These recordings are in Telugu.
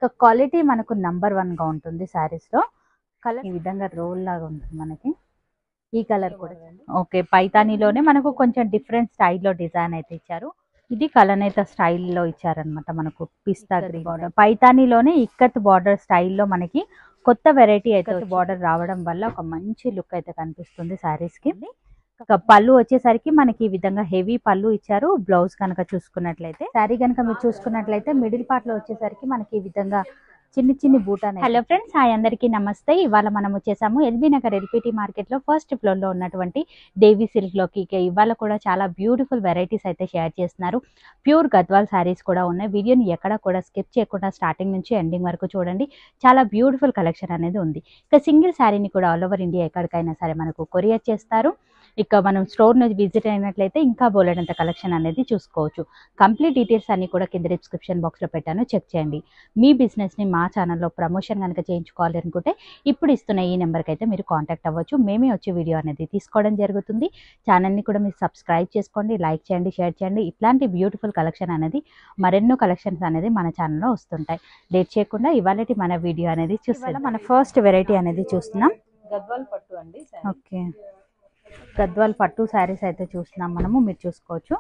సో క్వాలిటీ మనకు నంబర్ వన్ గా ఉంటుంది సారీస్ లో కలర్ ఈ విధంగా రోల్ లాగా ఉంటుంది మనకి ఈ కలర్ కూడా ఓకే పైతానీలోనే మనకు కొంచెం డిఫరెంట్ స్టైల్లో డిజైన్ అయితే ఇచ్చారు ఇది కలనేత స్టైల్లో ఇచ్చారనమాట మనకు పిస్తా గ్రీన్ బార్డర్ పైతానీలోనే ఇక్కత్ బార్డర్ స్టైల్లో మనకి కొత్త వెరైటీ అయితే బార్డర్ రావడం వల్ల ఒక మంచి లుక్ అయితే కనిపిస్తుంది సారీస్ కి ఇక పళ్ళు వచ్చేసరికి మనకి ఈ విధంగా హెవీ పళ్ళు ఇచ్చారు బ్లౌజ్ కనుక చూసుకున్నట్లయితే శారీ కనుక మీరు చూసుకున్నట్లయితే మిడిల్ పార్ట్ లో వచ్చేసరికి మనకి ఈ విధంగా చిన్ని చిన్ని బూటా హలో ఫ్రెండ్స్ హాయ్ అందరికీ నమస్తే ఇవాళ మనం వచ్చేసాము ఎల్బీ నగర్ ఎల్పిటి మార్కెట్ లో ఫస్ట్ ఫ్లోర్ లో ఉన్నటువంటి దేవీ సిల్క్ లోకి ఇక ఇవాళ కూడా చాలా బ్యూటిఫుల్ వెరైటీస్ అయితే షేర్ చేస్తున్నారు ప్యూర్ గద్వాల్ శారీస్ కూడా ఉన్నాయి వీడియోని ఎక్కడ కూడా స్కిప్ చేయకుండా స్టార్టింగ్ నుంచి ఎండింగ్ వరకు చూడండి చాలా బ్యూటిఫుల్ కలెక్షన్ అనేది ఉంది ఇక సింగిల్ శారీని కూడా ఆల్ ఓవర్ ఇండియా ఎక్కడికైనా సరే మనకు కొరియర్ చేస్తారు ఇక మనం స్టోర్ నుంచి విజిట్ అయినట్లయితే ఇంకా బోలెడంత కలెక్షన్ అనేది చూసుకోవచ్చు కంప్లీట్ డీటెయిల్స్ అన్ని కూడా కింద డిస్క్రిప్షన్ బాక్స్లో పెట్టాను చెక్ చేయండి మీ బిజినెస్ని మా ఛానల్లో ప్రమోషన్ కనుక చేయించుకోవాలి అనుకుంటే ఇప్పుడు ఇస్తున్న ఈ నెంబర్కి అయితే మీరు కాంటాక్ట్ అవ్వచ్చు మేమే వచ్చి వీడియో అనేది తీసుకోవడం జరుగుతుంది ఛానల్ని కూడా మీరు సబ్స్క్రైబ్ చేసుకోండి లైక్ చేయండి షేర్ చేయండి ఇట్లాంటి బ్యూటిఫుల్ కలెక్షన్ అనేది మరెన్నో కలెక్షన్స్ అనేది మన ఛానల్లో వస్తుంటాయి లేట్ చేయకుండా ఇవాళ మన వీడియో అనేది చూస్తే మన ఫస్ట్ వెరైటీ అనేది చూస్తున్నాం గద్వాల్ పట్టు అండి శారీ. ఓకే గద్వాల్ పట్టు శారీస్ అయితే చూస్తున్నాం మనము మీరు చూసుకోవచ్చు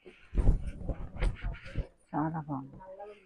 చాలా బాగుంది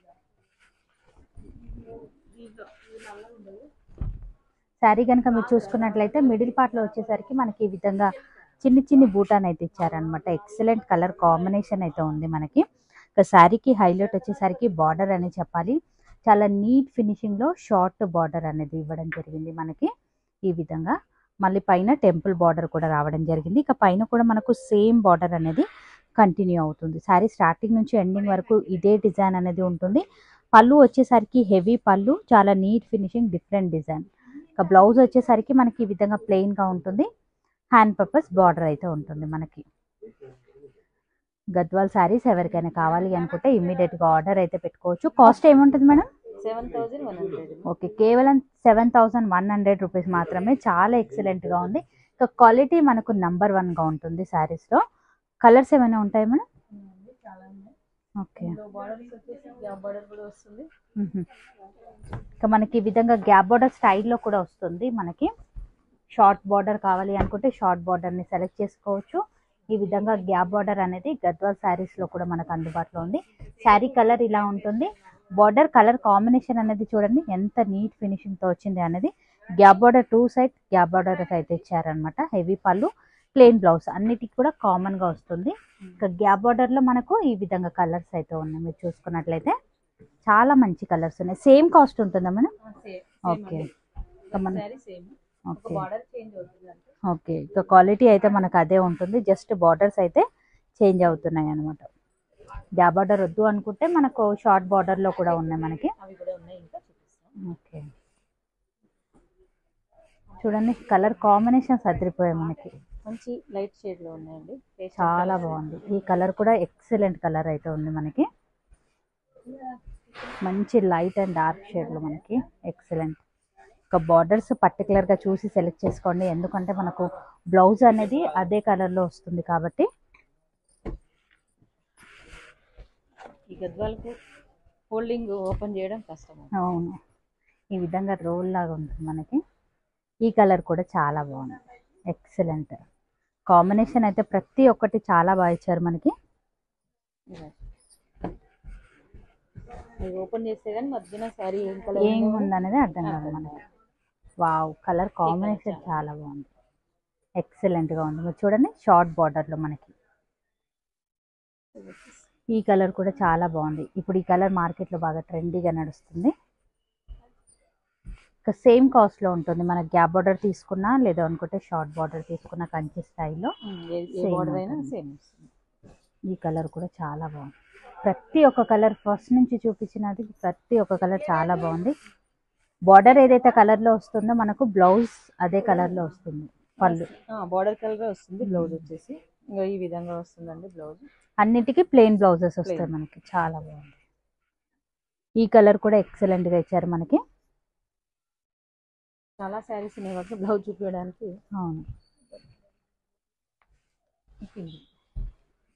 శారీ కనుక మీరు చూసుకున్నట్లయితే మిడిల్ పార్ట్లో వచ్చేసరికి మనకి ఈ విధంగా చిన్ని చిన్ని బూటాన్ అయితే ఇచ్చారనమాట ఎక్సలెంట్ కలర్ కాంబినేషన్ అయితే ఉంది మనకి ఇక శారీకి హైలైట్ వచ్చేసరికి బార్డర్ అని చెప్పాలి చాలా నీట్ ఫినిషింగ్లో షార్ట్ బార్డర్ అనేది ఇవ్వడం జరిగింది మనకి ఈ విధంగా మళ్ళీ పైన టెంపుల్ బార్డర్ కూడా రావడం జరిగింది ఇక పైన కూడా మనకు సేమ్ బార్డర్ అనేది కంటిన్యూ అవుతుంది శారీ స్టార్టింగ్ నుంచి ఎండింగ్ వరకు ఇదే డిజైన్ అనేది ఉంటుంది పళ్ళు వచ్చేసరికి హెవీ పళ్ళు చాలా నీట్ ఫినిషింగ్ డిఫరెంట్ డిజైన్ ఇక బ్లౌజ్ వచ్చేసరికి మనకి ఈ విధంగా plain గా ఉంటుంది హ్యాండ్ పర్పస్ బార్డర్ అయితే ఉంటుంది మనకి గద్వాల్ శారీస్ ఎవరికైనా కావాలి అనుకుంటే immediate గా ఆర్డర్ అయితే పెట్టుకోవచ్చు కాస్ట్ ఏముంటుంది madam seven thousand one hundred okay కేవలం seven thousand one hundred rupees మాత్రమే చాలా excellent గా ఉంది ఇక క్వాలిటీ మనకు నంబర్ గా ఉంటుంది sarees లో కలర్స్ ఏమైనా ఉంటాయి మేడం చాలా ఉన్నాయి ఓకే బార్డర్స్ వచ్చేసి గ్యాప్ బార్డర్ కూడా వస్తుంది మ్మ్. ఇక మనకి ఈ విధంగా గ్యాప్ బార్డర్ స్టైల్లో కూడా వస్తుంది మనకి షార్ట్ బార్డర్ కావాలి అనుకుంటే షార్ట్ బార్డర్ని సెలెక్ట్ చేసుకోవచ్చు ఈ విధంగా గ్యాప్ బార్డర్ అనేది గద్వాల్ శారీస్లో కూడా మనకు అందుబాటులో ఉంది శారీ కలర్ ఇలా ఉంటుంది బార్డర్ కలర్ కాంబినేషన్ అనేది చూడండి ఎంత నీట్ ఫినిషింగ్తో వచ్చింది అనేది gap border two side gap border అయితే ఇచ్చారనమాట హెవీ పళ్ళు ప్లెయిన్ బ్లౌజ్ అన్నిటికి కూడా కామన్గా వస్తుంది ఇక గ్యాప్ బార్డర్లో మనకు ఈ విధంగా కలర్స్ అయితే ఉన్నాయి మీరు చూసుకున్నట్లయితే చాలా మంచి కలర్స్ ఉన్నాయి సేమ్ కాస్ట్ ఉంటుందా మనం ఓకే ఇక మన శారీ సేమ్ ఒక ఓకే బార్డర్ చేంజ్ అవుతుంది అంటే ఓకే ఇక క్వాలిటీ అయితే మనకు అదే ఉంటుంది జస్ట్ బార్డర్స్ అయితే చేంజ్ అవుతున్నాయి అనమాట గ్యాప్ బార్డర్ వద్దు అనుకుంటే మనకు షార్ట్ బార్డర్లో కూడా ఉన్నాయి మనకి అవి కూడా ఉన్నాయి ఇంకా చూపిస్తాం ఓకే చూడండి కలర్ కాంబినేషన్స్ అదిరిపోయాయి మనకి మంచి లైట్ షేడ్ లో ఉన్నాయండి Pastel చాలా colours. బాగుంది ఈ కలర్ కూడా ఎక్సలెంట్ కలర్ అయితే ఉంది మనకి మంచి లైట్ అండ్ డార్క్ షేడ్లో మనకి ఎక్సలెంట్ ఒక బార్డర్స్ పర్టికులర్గా చూసి సెలెక్ట్ చేసుకోండి ఎందుకంటే మనకు బ్లౌజ్ అనేది అదే కలర్లో వస్తుంది కాబట్టి ఈ గద్వాలకు హోల్డింగ్ ఓపెన్ చేయడం కష్టం అవును ఈ విధంగా రోల్ లాగా ఉంటుంది మనకి ఈ కలర్ కూడా చాలా బాగుంది ఎక్సలెంట్ కాంబినేషన్ అయితే ప్రతి ఒక్కటి చాలా బాగా ఇచ్చారు మనకి ఇది ఓపెన్ చేస్తే కానీ మధ్యన శారీ ఏం కలర్ ఏం ఉందనేది అర్థం కాదు మనకి వావ్ కలర్ కాంబినేషన్ చాలా బాగుంది ఎక్సలెంట్ గా ఉంది మీరు చూడండి షార్ట్ బార్డర్ లో మనకి ఈ కలర్ కూడా చాలా బాగుంది ఇప్పుడు ఈ కలర్ మార్కెట్ లో బాగా ట్రెండీగా నడుస్తుంది ఇక సేమ్ కాస్ట్ లో ఉంటుంది మన గ్యాప్ బార్డర్ తీసుకున్నా లేదా అనుకుంటే షార్ట్ బార్డర్ తీసుకున్న కంచి స్టైల్లో ఏ Same బార్డర్ అయినా ఉంటుంది. సేమ్ వస్తుంది ఈ కలర్ కూడా చాలా బాగుంది ప్రతి ఒక్క కలర్ ఫస్ట్ నుంచి చూపించినది ప్రతి ఒక్క కలర్ చాలా బాగుంది బార్డర్ ఏదైతే కలర్ లో వస్తుందో మనకు బ్లౌజ్ అదే కలర్ లో వస్తుంది పళ్ళు బార్డర్ కలర్ వస్తుంది బ్లౌజ్ వచ్చేసి ఇంకా ఈ విధంగా వస్తుందండి బ్లౌజ్ అన్నిటికీ ప్లెయిన్ బ్లౌజెస్ వస్తాయి Plain. మనకి చాలా బాగుంది ఈ కలర్ కూడా ఎక్సలెంట్ గా ఇచ్చారు మనకి చాలా శారీస్ ఉన్నాయి కాబట్టి బ్లౌజ్ చూపించడానికి అవును ఇది.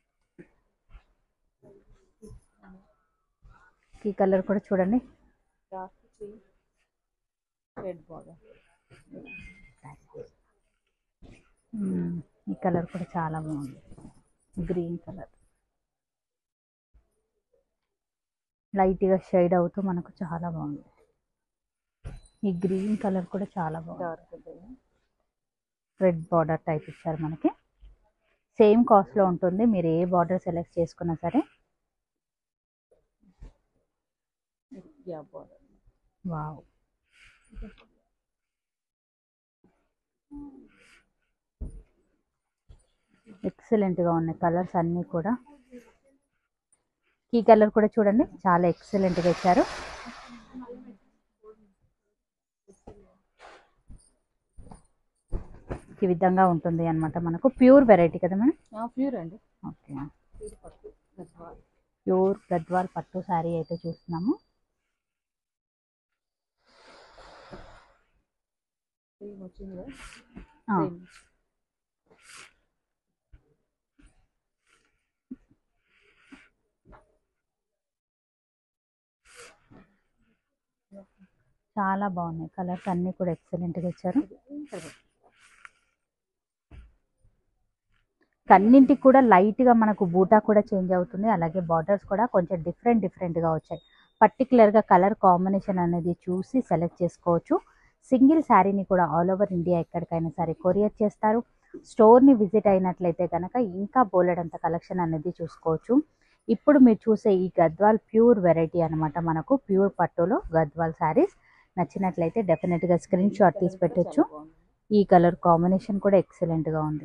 ఈ కలర్ కూడా చూడండి డార్క్ గ్రీన్ రెడ్ బార్డర్ మ్మ్. ఈ కలర్ కూడా చాలా బాగుంది గ్రీన్ కలర్ లైట్గా షేడ్ అవుతూ మనకు చాలా బాగుంది ఈ గ్రీన్ కలర్ కూడా చాలా బాగుంది డార్క్ రెడ్ బార్డర్ టైప్ ఇచ్చారు మనకి సేమ్ కాస్ట్లో ఉంటుంది మీరు ఏ బార్డర్ సెలెక్ట్ చేసుకున్నా సరే గ్యాప్ బార్డర్ వావ్ ఎక్సలెంట్గా ఉన్నాయి కలర్స్ అన్నీ కూడా ఈ కలర్ కూడా చూడండి చాలా ఎక్సలెంట్గా ఇచ్చారు ఈ విధంగా ఉంటుంది అన్నమాట మనకు ప్యూర్ వెరైటీ కదా మేడం ప్యూర్ అండి ఓకే ప్యూర్ పట్టు గద్వాల్ ప్యూర్ గద్వాల్ పట్టు శారీ అయితే చూస్తున్నాము సేమ్ వచ్చింది కదా ఆ, సేమ్ చాలా బాగున్నాయి కలర్స్ అన్నీ కూడా ఎక్సలెంట్గా ఇచ్చారు కన్నింటికి కూడా లైట్గా మనకు బూటా కూడా చేంజ్ అవుతుంది అలాగే బార్డర్స్ కూడా కొంచెం డిఫరెంట్ డిఫరెంట్గా వచ్చాయి పర్టికులర్గా కలర్ కాంబినేషన్ అనేది చూసి సెలెక్ట్ చేసుకోవచ్చు సింగిల్ శారీని కూడా ఆల్ ఓవర్ ఇండియా ఎక్కడికైనా సరే కొరియర్ చేస్తారు స్టోర్ని విజిట్ అయినట్లయితే కనుక ఇంకా బోలెడంత కలెక్షన్ అనేది చూసుకోవచ్చు ఇప్పుడు మీరు చూసే ఈ గద్వాల్ ప్యూర్ వెరైటీ అన్నమాట మనకు ప్యూర్ పట్టులో గద్వాల్ శారీస్ నచ్చినట్లయితే డెఫినెట్గా స్క్రీన్ షాట్ తీసి పెట్టొచ్చు ఈ కలర్ కాంబినేషన్ కూడా ఎక్సలెంట్గా ఉంది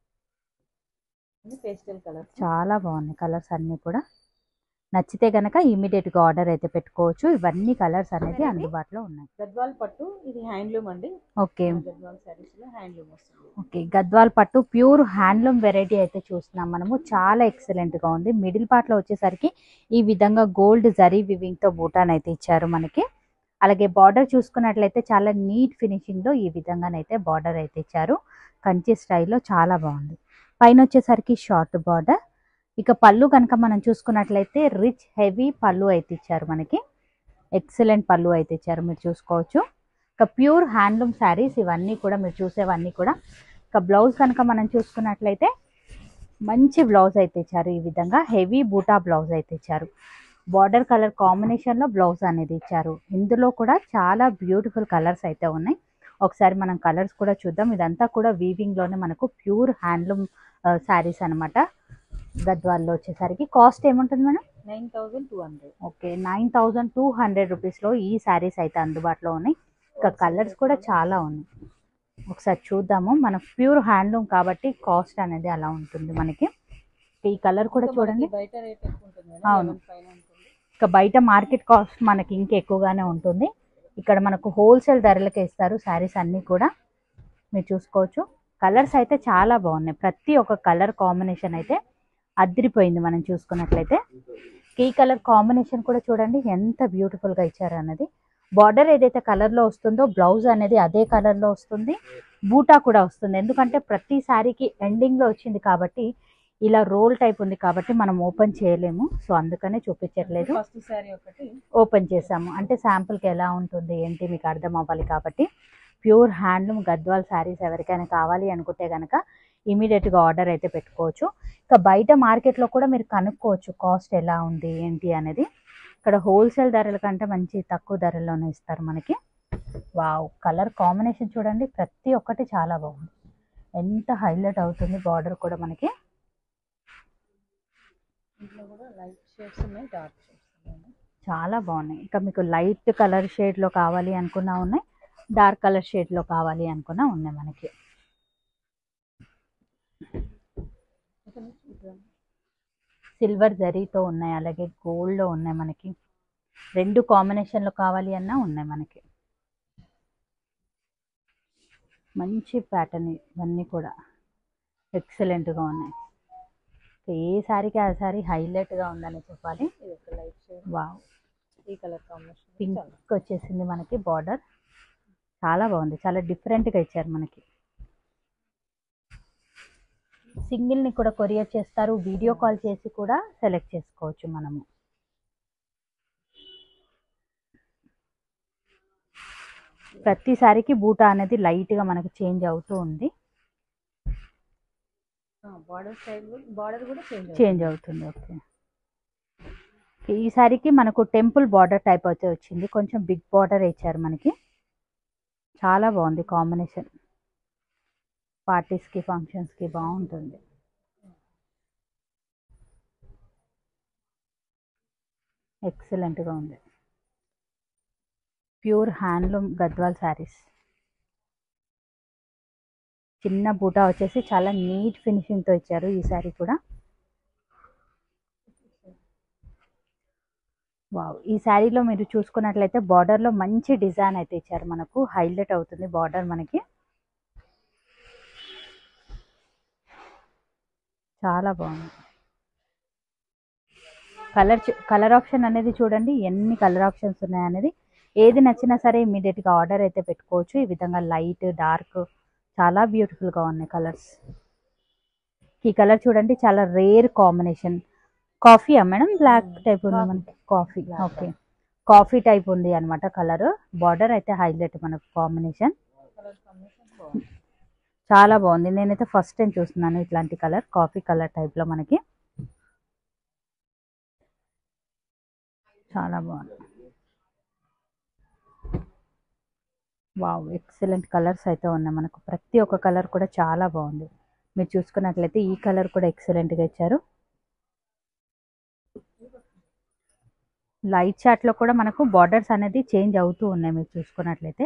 పేస్టల్ కలర్ చాలా బాగున్నాయి కలర్స్ అన్నీ కూడా నచ్చితే కనుక ఇమీడియట్గా ఆర్డర్ అయితే పెట్టుకోవచ్చు ఇవన్నీ కలర్స్ అనేది అందుబాటులో ఉన్నాయి గద్వాల్ పట్టు ఇది హ్యాండ్లూమ్ అండి ఓకే గద్వాల్ సారీస్ లో హ్యాండ్లూమ్ వస్తుంది ఓకే గద్వాల్ పట్టు ప్యూర్ హ్యాండ్లూమ్ వెరైటీ అయితే చూస్తున్నాం మనము చాలా ఎక్సలెంట్గా ఉంది మిడిల్ పార్ట్లో వచ్చేసరికి ఈ విధంగా గోల్డ్ జరీ వివింగ్తో బూటాన్ అయితే ఇచ్చారు మనకి అలాగే బార్డర్ చూసుకున్నట్లయితే చాలా నీట్ ఫినిషింగ్లో ఈ విధంగానైతే బార్డర్ అయితే ఇచ్చారు కంచి స్టైల్లో చాలా బాగుంది పైన వచ్చేసరికి షార్ట్ బార్డర్ ఇక పళ్ళు కనుక మనం చూసుకున్నట్లయితే రిచ్ హెవీ పళ్ళు అయితే ఇచ్చారు మనకి ఎక్సలెంట్ పళ్ళు అయితే ఇచ్చారు మీరు చూసుకోవచ్చు ఇక ప్యూర్ హ్యాండ్లూమ్ శారీస్ ఇవన్నీ కూడా మీరు చూసేవన్నీ కూడా ఇక బ్లౌజ్ కనుక మనం చూసుకున్నట్లయితే మంచి బ్లౌజ్ అయితే ఇచ్చారు ఈ విధంగా హెవీ బూటా బ్లౌజ్ అయితే ఇచ్చారు బార్డర్ కలర్ కాంబినేషన్లో బ్లౌజ్ అనేది ఇచ్చారు ఇందులో కూడా చాలా బ్యూటిఫుల్ కలర్స్ అయితే ఉన్నాయి ఒకసారి మనం కలర్స్ కూడా చూద్దాం ఇదంతా కూడా వీవింగ్లోనే మనకు ప్యూర్ హ్యాండ్లూమ్ శారీస్ అనమాట గద్వాల్లో వచ్చేసరికి కాస్ట్ ఏముంటుంది madam nine thousand two hundred okay nine thousand two hundred రూపీస్లో ఈ శారీస్ అయితే అందుబాటులో ఉన్నాయి ఇంకా కలర్స్ కూడా చాలా ఉన్నాయి ఒకసారి చూద్దాము మన ప్యూర్ హ్యాండ్లూమ్ కాబట్టి కాస్ట్ అనేది అలా ఉంటుంది మనకి ఈ కలర్ కూడా చూడండి బయట రేట్ ఎక్కువ ఉంటుంది మేడం అవును. 11 పైన ఉంటుంది ఇక బయట మార్కెట్ కాస్ట్ మనకి ఇంకా ఎక్కువగానే ఉంటుంది ఇక్కడ మనకు హోల్సేల్ ధరలకే ఇస్తారు శారీస్ అన్నీ కూడా మీరు చూసుకోవచ్చు కలర్స్ అయితే చాలా బాగున్నాయి ప్రతి ఒక్క కలర్ కాంబినేషన్ అయితే అదిరిపోయింది మనం చూసుకున్నట్లయితే ఈ కలర్ కాంబినేషన్ కూడా చూడండి ఎంత బ్యూటిఫుల్గా ఇచ్చారు అన్నది బార్డర్ ఏదైతే కలర్లో వస్తుందో బ్లౌజ్ అనేది అదే కలర్లో వస్తుంది బూటా కూడా వస్తుంది ఎందుకంటే ప్రతి శారీకి ఎండింగ్లో వచ్చింది కాబట్టి ఇలా రోల్ టైప్ ఉంది కాబట్టి మనం ఓపెన్ చేయలేము సో అందుకనే చూపించట్లేదు ఫస్ట్ శారీ ఒకటి ఓపెన్ చేసాము అంటే శాంపుల్కి ఎలా ఉంటుంది ఏంటి మీకు అర్థం అవ్వాలి కాబట్టి ప్యూర్ హ్యాండ్లూమ్ గద్వాల్ శారీస్ ఎవరికైనా కావాలి అనుకుంటే కనుక ఇమీడియట్గా ఆర్డర్ అయితే పెట్టుకోవచ్చు ఇక బయట మార్కెట్లో కూడా మీరు కనుక్కోవచ్చు కాస్ట్ ఎలా ఉంది ఏంటి అనేది ఇక్కడ హోల్సేల్ ధరల కంటే మంచి తక్కువ ధరల్లోనే ఇస్తారు మనకి వావ్ కలర్ కాంబినేషన్ చూడండి ప్రతి ఒక్కటి చాలా బాగుంది ఎంత హైలైట్ అవుతుంది బార్డర్ కూడా మనకి ఇంట్లో కూడా లైట్ షేడ్స్ ఉన్నాయి డార్క్ షేడ్స్ ఉన్నాయి చాలా బాగున్నాయి ఇంకా మీకు లైట్ కలర్ షేడ్లో కావాలి అనుకున్నా ఉన్నాయి డార్క్ కలర్ షేడ్లో కావాలి అనుకున్నా ఉన్నాయి మనకి ఇక్కడ ఇక్కడ సిల్వర్ జరీతో ఉన్నాయి అలాగే గోల్డ్లో ఉన్నాయి మనకి రెండు కాంబినేషన్లో కావాలి అన్నా ఉన్నాయి మనకి మంచి ప్యాటర్న్ ఇవన్నీ కూడా ఎక్సలెంట్గా ఉన్నాయి ఏ సారీకి ఆ సారీ హైలైట్గా ఉందని చెప్పాలి ఇది ఒక లైట్ షేడ్ వావ్ ఈ కలర్ కాంబినేషన్ పింక్ వచ్చేసింది మనకి బార్డర్ చాలా బాగుంది చాలా డిఫరెంట్గా ఇచ్చారు మనకి సింగిల్ని కూడా కొరియర్ చేస్తారు వీడియో కాల్ చేసి కూడా సెలెక్ట్ చేసుకోవచ్చు మనము ప్రతి సారీకి బూటా అనేది లైట్ గా మనకి చేంజ్ అవుతూ ఉంది బార్డర్ స్టైల్ బార్డర్ కూడా చేంజ్ చేంజ్ అవుతుంది ఓకే ఈ సారీకి మనకు టెంపుల్ బార్డర్ టైప్ అయితే వచ్చింది కొంచెం బిగ్ బార్డర్ ఇచ్చారు మనకి చాలా బాగుంది కాంబినేషన్ పార్టీస్కి ఫంక్షన్స్కి బాగుంటుంది ఎక్సలెంట్గా ఉంది ప్యూర్ హ్యాండ్లూమ్ గద్వాల్ శారీస్ చిన్న బూటా వచ్చేసి చాలా నీట్ ఫినిషింగ్తో ఇచ్చారు ఈ శారీ కూడా వావ్ ఈ శారీలో మీరు చూసుకున్నట్లయితే బార్డర్లో మంచి డిజైన్ అయితే ఇచ్చారు మనకు హైలైట్ అవుతుంది బార్డర్ మనకి చాలా బాగుంది కలర్ కలర్ ఆప్షన్ అనేది చూడండి ఎన్ని కలర్ ఆప్షన్స్ ఉన్నాయి అనేది ఏది నచ్చినా సరే ఇమీడియట్గా ఆర్డర్ అయితే పెట్టుకోవచ్చు ఈ విధంగా లైట్ డార్క్ చాలా బ్యూటిఫుల్గా ఉన్నాయి కలర్స్ ఈ కలర్ చూడండి చాలా రేర్ కాంబినేషన్ కాఫీయా మేడం బ్లాక్ టైప్ ఉంది మనకి కాఫీ ఓకే కాఫీ టైప్ ఉంది అనమాట కలర్ బార్డర్ అయితే హైలైట్ మనకు కాంబినేషన్ కలర్ కాంబినేషన్ బాగుంది చాలా బాగుంది నేనైతే ఫస్ట్ టైం చూస్తున్నాను ఇట్లాంటి కలర్ కాఫీ కలర్ టైప్లో మనకి చాలా బాగుంది వావ్ ఎక్సలెంట్ కలర్స్ అయితే ఉన్నాయి మనకు ప్రతి ఒక్క కలర్ కూడా చాలా బాగుంది మీరు చూసుకున్నట్లయితే ఈ కలర్ కూడా ఎక్సలెంట్గా ఇచ్చారు లైట్ చాట్లో కూడా మనకు బార్డర్స్ అనేది చేంజ్ అవుతూ ఉన్నాయి మీరు చూసుకున్నట్లయితే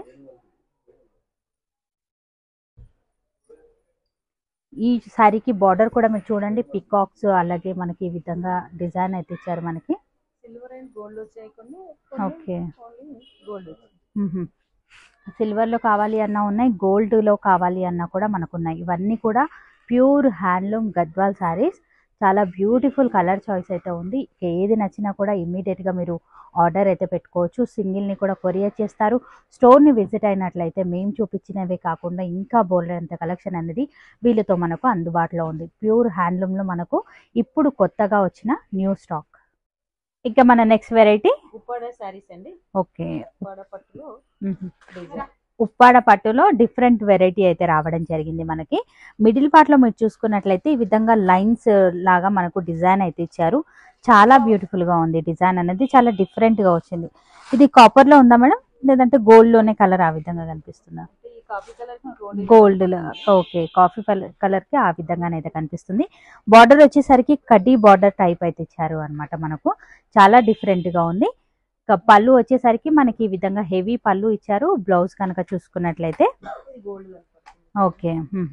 ఈ శారీకి బార్డర్ కూడా మీరు చూడండి పికాక్స్ అలాగే మనకి ఈ విధంగా డిజైన్ అయితే ఇచ్చారు మనకి సిల్వర్ అండ్ గోల్డ్ వచ్చాయి కొన్ని ఓకే ఓన్లీ గోల్డ్ వచ్చింది మ్మ్. సిల్వర్లో కావాలి అన్నా ఉన్నాయి గోల్డ్లో కావాలి అన్నా కూడా మనకు ఉన్నాయి ఇవన్నీ కూడా ప్యూర్ హ్యాండ్లూమ్ గద్వాల్ శారీస్ చాలా బ్యూటిఫుల్ కలర్ చాయిస్ అయితే ఉంది ఏది నచ్చినా కూడా ఇమ్మీడియట్గా మీరు ఆర్డర్ అయితే పెట్టుకోవచ్చు సింగిల్ని కూడా కొరియర్ చేస్తారు స్టోర్ని విజిట్ అయినట్లయితే మేము చూపించినవే కాకుండా ఇంకా బోల్డ్ అంత కలెక్షన్ అనేది వీళ్ళతో మనకు అందుబాటులో ఉంది ప్యూర్ హ్యాండ్లూమ్లో మనకు ఇప్పుడు కొత్తగా వచ్చిన న్యూ స్టాక్ ఇక మన నెక్స్ట్ వెరైటీ ఉప్పాడ శారీస్ అండి ఓకే ఉప్పాడ పట్టులో డిజైన్ ఉప్పాడ పట్టులో డిఫరెంట్ వెరైటీ అయితే రావడం జరిగింది మనకి మిడిల్ పార్ట్ లో మీరు చూసుకున్నట్లయితే ఈ విధంగా లైన్స్ లాగా మనకు డిజైన్ అయితే ఇచ్చారు చాలా బ్యూటిఫుల్ గా ఉంది డిజైన్ అనేది చాలా డిఫరెంట్ గా వచ్చింది ఇది కాపర్ లో ఉందా మేడం లేదంటే గోల్డ్ లోనే కలర్ ఆ విధంగా కనిపిస్తుందా అంటే ఈ కాఫీ కలర్ కి gold gold okay coffee colour కి ఆ విధంగానైతే కనిపిస్తుంది బార్డర్ వచ్చేసరికి కడ్డీ బార్డర్ టైప్ అయితే ఇచ్చారు అన్నమాట మనకు చాలా డిఫరెంట్ గా ఉంది ఇక పళ్ళు వచ్చేసరికి మనకి ఈ విధంగా హెవీ పళ్ళు ఇచ్చారు బ్లౌజ్ కనుక చూసుకున్నట్లయితే గోల్డ్ ఓకే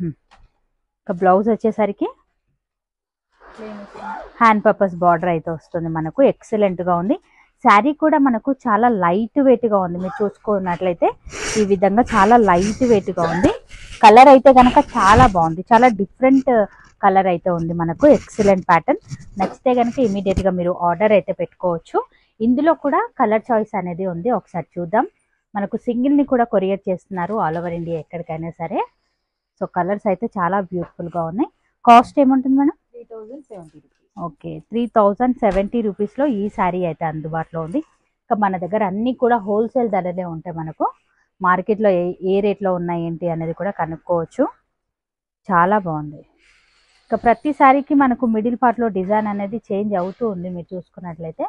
ఇక బ్లౌజ్ వచ్చేసరికి ప్లేన్ వస్తుంది హ్యాండ్ పర్పస్ బార్డర్ అయితే వస్తుంది మనకు ఎక్సలెంట్ గా ఉంది శారీ కూడా మనకు చాలా లైట్ వెయిట్ గా ఉంది మీరు చూసుకున్నట్లయితే ఈ విధంగా చాలా లైట్ వెయిట్ గా ఉంది కలర్ అయితే కనుక చాలా బాగుంది చాలా డిఫరెంట్ కలర్ అయితే ఉంది మనకు ఎక్సలెంట్ ప్యాటర్న్ నచ్చితే కనుక ఇమీడియట్ గా మీరు ఆర్డర్ అయితే పెట్టుకోవచ్చు ఇందులో కూడా కలర్ చాయిస్ అనేది ఉంది ఒకసారి చూద్దాం మనకు సింగిల్ ని కూడా కొరియర్ చేస్తున్నారు ఆల్ ఓవర్ ఇండియా ఎక్కడికైనా సరే సో కలర్స్ అయితే చాలా బ్యూటిఫుల్ గా ఉన్నాయి కాస్ట్ ఏముంటుంది madam three thousand seventy rupees okay three thousand seventy రూపీస్లో ఈ శారీ అయితే అందుబాటులో ఉంది ఇంకా మన దగ్గర అన్నీ కూడా హోల్సేల్ ధరలే ఉంటాయి మనకు మార్కెట్లో ఏ ఏ రేట్లో ఉన్నాయి ఏంటి అనేది కూడా కనుక్కోవచ్చు చాలా బాగుంది ఇంకా ప్రతి శారీకి మనకు మిడిల్ పార్ట్లో డిజైన్ అనేది చేంజ్ అవుతూ ఉంది మీరు చూసుకున్నట్లయితే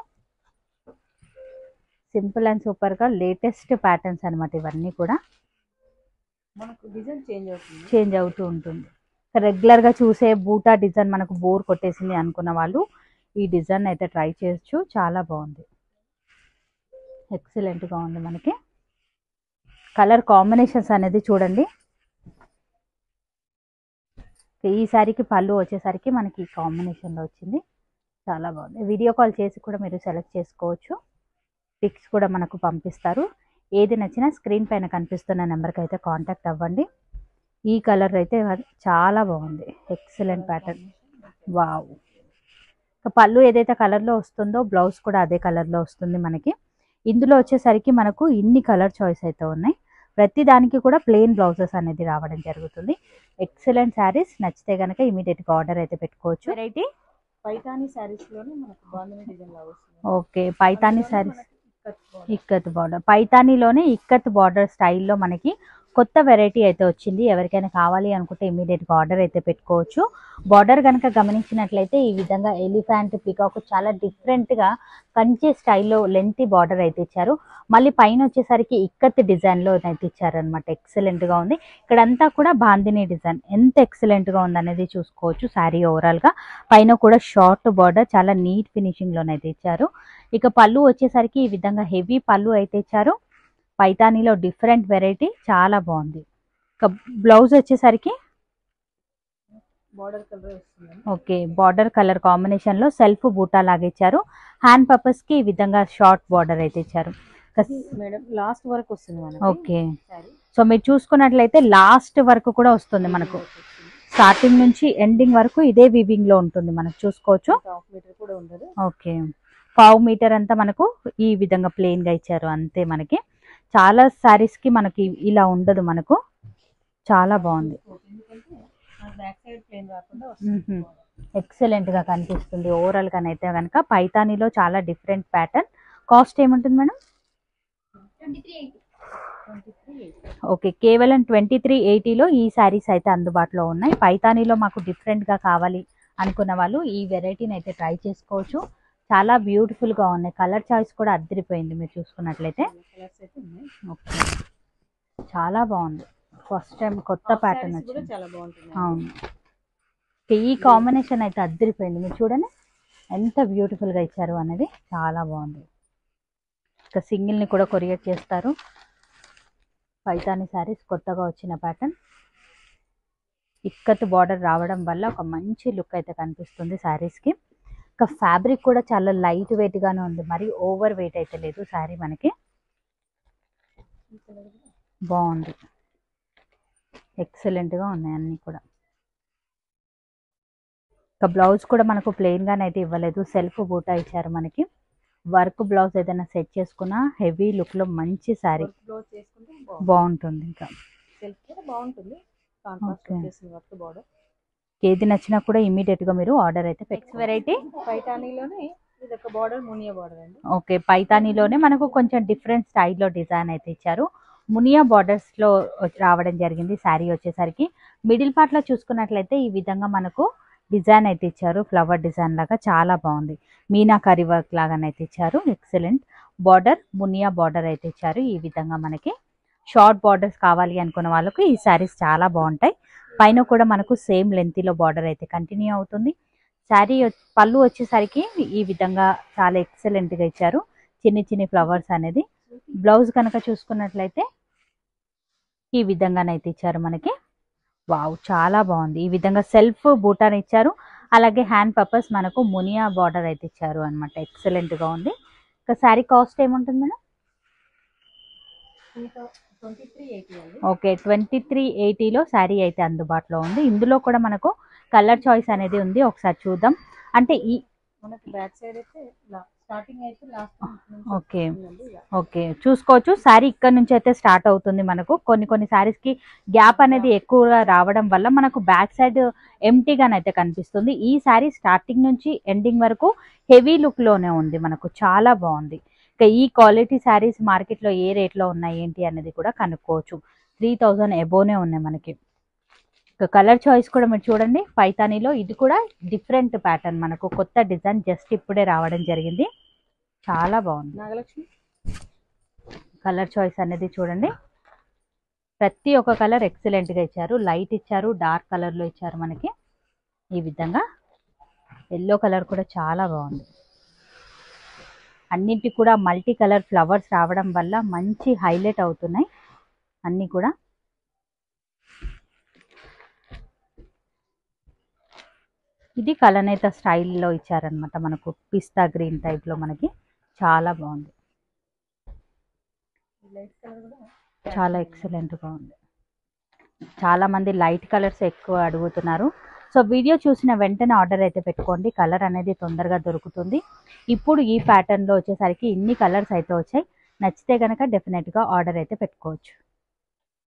సింపుల్ అండ్ సూపర్గా లేటెస్ట్ ప్యాటర్న్స్ అనమాట ఇవన్నీ కూడా మనకు డిజైన్ చేంజ్ అవుతుంది చేంజ్ అవుతూ ఉంటుంది రెగ్యులర్గా చూసే బూటా డిజైన్ మనకు బోర్ కొట్టేసింది అనుకున్న వాళ్ళు ఈ డిజైన్ అయితే ట్రై చేయొచ్చు చాలా బాగుంది ఎక్సలెంట్గా ఉంది మనకి కలర్ కాంబినేషన్స్ అనేది చూడండి ఈ సారీకి పళ్ళు వచ్చేసరికి మనకి ఈ కాంబినేషన్లో వచ్చింది చాలా బాగుంది వీడియో కాల్ చేసి కూడా మీరు సెలెక్ట్ చేసుకోవచ్చు పిక్స్ కూడా మనకు పంపిస్తారు ఏది నచ్చినా స్క్రీన్ పైన కనిపిస్తున్న నెంబర్కి అయితే కాంటాక్ట్ అవ్వండి ఈ కలర్ అయితే చాలా బాగుంది ఎక్సలెంట్ ప్యాటర్న్ వావ్ ఇక పళ్ళు ఏదైతే కలర్లో వస్తుందో బ్లౌజ్ కూడా అదే కలర్లో వస్తుంది మనకి ఇందులో వచ్చేసరికి మనకు ఇన్ని కలర్ చాయిస్ అయితే ఉన్నాయి ప్రతి దానికి కూడా ప్లెయిన్ బ్లౌజెస్ అనేది రావడం జరుగుతుంది ఎక్సలెంట్ శారీస్ నచ్చితే కనుక ఇమీడియట్గా ఆర్డర్ అయితే పెట్టుకోవచ్చు వెరైటీ పైతాని శారీస్ లోనే మనకు బాంధని డిజైన్ లాగా వస్తుంది ఓకే పైతాని అందులోనే శారీస్ మనకి ఇక్కత్ బార్డర్ పైతానీలోనే ఇక్కత్ బార్డర్ స్టైల్లో మనకి కొత్త వెరైటీ అయితే వచ్చింది ఎవరికైనా కావాలి అనుకుంటే ఇమీడియట్గా ఆర్డర్ అయితే పెట్టుకోవచ్చు బార్డర్ కనుక గమనించినట్లయితే ఈ విధంగా ఎలిఫెంట్ పికాక్ చాలా డిఫరెంట్గా కంచి స్టైల్లో లెంతీ బార్డర్ అయితే ఇచ్చారు మళ్ళీ పైన వచ్చేసరికి ఇక్కత్ డిజైన్లో అయితే ఇచ్చారనమాట ఎక్సలెంట్గా ఉంది ఇక్కడంతా కూడా బాందిని డిజైన్ ఎంత ఎక్సలెంట్గా ఉందనేది చూసుకోవచ్చు శారీ ఓవరాల్గా పైన కూడా షార్ట్ బార్డర్ చాలా నీట్ ఫినిషింగ్లోనైతే ఇచ్చారు ఇక పళ్ళు వచ్చేసరికి ఈ విధంగా హెవీ పళ్ళు అయితే ఇచ్చారు పైతానీలో డిఫరెంట్ వెరైటీ చాలా బాగుంది ఇక బ్లౌజ్ వచ్చేసరికి బార్డర్ కలర్ వస్తుందండి ఓకే బార్డర్ కలర్ కాంబినేషన్లో సెల్ఫ్ బూటా లాగా ఇచ్చారు హ్యాండ్ పర్పస్కి ఈ విధంగా షార్ట్ బార్డర్ అయితే ఇచ్చారు ఇక మేడం లాస్ట్ వరకు వస్తుంది మనకి ఓకే సారీ సో మీరు చూసుకున్నట్లయితే లాస్ట్ వరకు కూడా వస్తుంది మనకు స్టార్టింగ్ నుంచి ఎండింగ్ వరకు ఇదే వీవింగ్ లో ఉంటుంది మనకు చూసుకోవచ్చు హాఫ్ మీటర్ కూడా ఉండదు ఓకే పావు మీటర్ అంతా మనకు ఈ విధంగా ప్లెయిన్ గా ఇచ్చారు అంతే మనకి చాలా సారీస్ కి మనకి ఇలా ఉండదు మనకు చాలా బాగుంది ఎందుకంటే బ్యాక్ సైడ్ ప్లేన్ రాకుండా మ్మ్హ. ఎక్సలెంట్ గా కనిపిస్తుంది ఓవరాల్ గా అయితే కనుక పైతానీలో చాలా డిఫరెంట్ ప్యాటర్న్ కాస్ట్ ఏముంటుంది మేడం ఓకే కేవలం ట్వంటీ త్రీ ఎయిటీలో ఈ శారీస్ అయితే అందుబాటులో ఉన్నాయి పైతానీలో మాకు డిఫరెంట్గా కావాలి అనుకున్న వాళ్ళు ఈ వెరైటీని అయితే ట్రై చేసుకోవచ్చు చాలా బ్యూటిఫుల్గా ఉన్నాయి కలర్ చాయిస్ కూడా అద్దరిపోయింది మీరు చూసుకున్నట్లయితే కలర్స్ అయితే ఉన్నాయి ఓకే చాలా బాగుంది ఫస్ట్ టైం కొత్త ప్యాటర్న్ Sarees కూడా వచ్చింది చాలా బాగుంటుంది అవును ఓకే, ఈ కాంబినేషన్ అయితే అద్దరిపోయింది మీరు చూడండి ఎంత బ్యూటిఫుల్గా ఇచ్చారు అనేది చాలా బాగుంది ఇక సింగిల్ని కూడా కొరియర్ చేస్తారు పైతాని శారీస్ కొత్తగా వచ్చిన ప్యాటర్న్ ఇక్కత్ బార్డర్ రావడం వల్ల ఒక మంచి లుక్ అయితే కనిపిస్తుంది శారీస్కి ఇక ఫ్యాబ్రిక్ కూడా చాలా లైట్ వెయిట్గానే ఉంది మరి ఓవర్ వెయిట్ అయితే లేదు శారీ మనకి బాగుంది ఎక్సలెంట్గా ఉన్నాయి అన్నీ కూడా ఇక బ్లౌజ్ కూడా మనకు ప్లెయిన్గానే అయితే ఇవ్వలేదు సెల్ఫ్ బూటా ఇచ్చారు మనకి వర్క్ బ్లౌజ్ ఏదైనా సెట్ చేసుకున్నా హెవీ లుక్లో మంచి శారీ బ్లౌజ్ చేసుకుంటే బాగుంటుంది బాగుంటుంది ఇంకా సెల్ఫ్ కూడా బాగుంటుంది కాంట్రాస్ట్ Okay. వచ్చేసింది వర్క్ బార్డర్ ఏది నచ్చినా కూడా ఇమీడియట్గా మీరు ఆర్డర్ అయితే నెక్స్ట్ వెరైటీ పైటానీలోనే ఇది ఒక బార్డర్ మునియా బార్డర్ అండి ఓకే పైతానీలోనే మనకు కొంచెం డిఫరెంట్ స్టైల్లో డిజైన్ అయితే ఇచ్చారు మునియా బార్డర్స్ లో రావడం జరిగింది శారీ వచ్చేసరికి మిడిల్ పార్ట్ లో చూసుకున్నట్లయితే ఈ విధంగా మనకు డిజైన్ అయితే ఇచ్చారు ఫ్లవర్ డిజైన్ లాగా చాలా బాగుంది మీనాకరి వర్క్ లాగానైతే ఇచ్చారు ఎక్సలెంట్ బార్డర్ మునియా బార్డర్ అయితే ఇచ్చారు ఈ విధంగా మనకి షార్ట్ బార్డర్స్ కావాలి అనుకున్న వాళ్ళకు ఈ శారీస్ చాలా బాగుంటాయి పైన కూడా మనకు సేమ్ లెంతీలో బార్డర్ అయితే కంటిన్యూ అవుతుంది శారీ పళ్ళు వచ్చేసరికి ఈ విధంగా చాలా ఎక్సలెంట్ గా ఇచ్చారు చిన్ని చిన్ని ఫ్లవర్స్ అనేది బ్లౌజ్ కనుక చూసుకున్నట్లయితే ఈ విధంగానైతే ఇచ్చారు మనకి వావ్ చాలా బాగుంది ఈ విధంగా సెల్ఫ్ బూటాని ఇచ్చారు అలాగే హ్యాండ్ పర్పస్ మనకు మునియా బార్డర్ అయితే ఇచ్చారు అనమాట ఎక్సలెంట్ గా ఉంది ఇక శారీ కాస్ట్ ఏముంటుంది మేడం ట్వంటీ త్రీ ఎయిటీ అండి ఓకే ట్వంటీ త్రీ ఎయిటీలో శారీ అయితే అందుబాటులో ఉంది ఇందులో కూడా మనకు కలర్ చాయిస్ అనేది ఉంది ఒకసారి చూద్దాం అంటే ఈ మనకి బ్యాక్ సైడ్ అయితే స్టార్టింగ్ అయితే లాస్ట్ ఓకే ఓకే చూసుకోవచ్చు శారీ ఇక్కడ నుంచి అయితే స్టార్ట్ అవుతుంది మనకు కొన్ని కొన్ని sarees కి గ్యాప్ అనేది ఎక్కువగా రావడం వల్ల మనకు బ్యాక్ సైడ్ ఎంటీగానైతే కనిపిస్తుంది ఈ శారీ స్టార్టింగ్ నుంచి ఎండింగ్ వరకు హెవీ లుక్ లోనే ఉంది మనకు చాలా బాగుంది ఇక ఈ క్వాలిటీ శారీస్ మార్కెట్లో ఏ రేట్లో ఉన్నాయి ఏంటి అనేది కూడా కనుక్కోవచ్చు త్రీ థౌజండ్ ఎబోనే ఉన్నాయి మనకి ఇక కలర్ చాయిస్ కూడా మీరు చూడండి పైతానీలో ఇది కూడా డిఫరెంట్ ప్యాటర్న్ మనకు కొత్త డిజైన్ జస్ట్ ఇప్పుడే రావడం జరిగింది చాలా బాగుంది నాగలక్ష్మి కలర్ చాయిస్ అనేది చూడండి ప్రతి ఒక్క కలర్ ఎక్సలెంట్ గా ఇచ్చారు లైట్ ఇచ్చారు డార్క్ కలర్ లో ఇచ్చారు మనకి ఈ విధంగా ఎల్లో కలర్ కూడా చాలా బాగుంది అన్నింటి కూడా మల్టీ కలర్ ఫ్లవర్స్ రావడం వల్ల మంచి హైలైట్ అవుతున్నాయి అన్నీ కూడా ఇది కలనేత స్టైల్లో ఇచ్చారనమాట మనకు పిస్తా గ్రీన్ టైప్ లో మనకి చాలా బాగుంది లైట్ కలర్ కూడా చాలా ఎక్సలెంట్ గా ఉంది చాలా మంది లైట్ కలర్స్ ఎక్కువ అడుగుతున్నారు సో వీడియో చూసిన వెంటనే ఆర్డర్ అయితే పెట్టుకోండి కలర్ అనేది తొందరగా దొరుకుతుంది ఇప్పుడు ఈ ప్యాటర్న్ లో వచ్చేసరికి ఇన్ని కలర్స్ అయితే వచ్చాయి నచ్చితే కనుక డెఫినెట్ గా ఆర్డర్ అయితే పెట్టుకోవచ్చు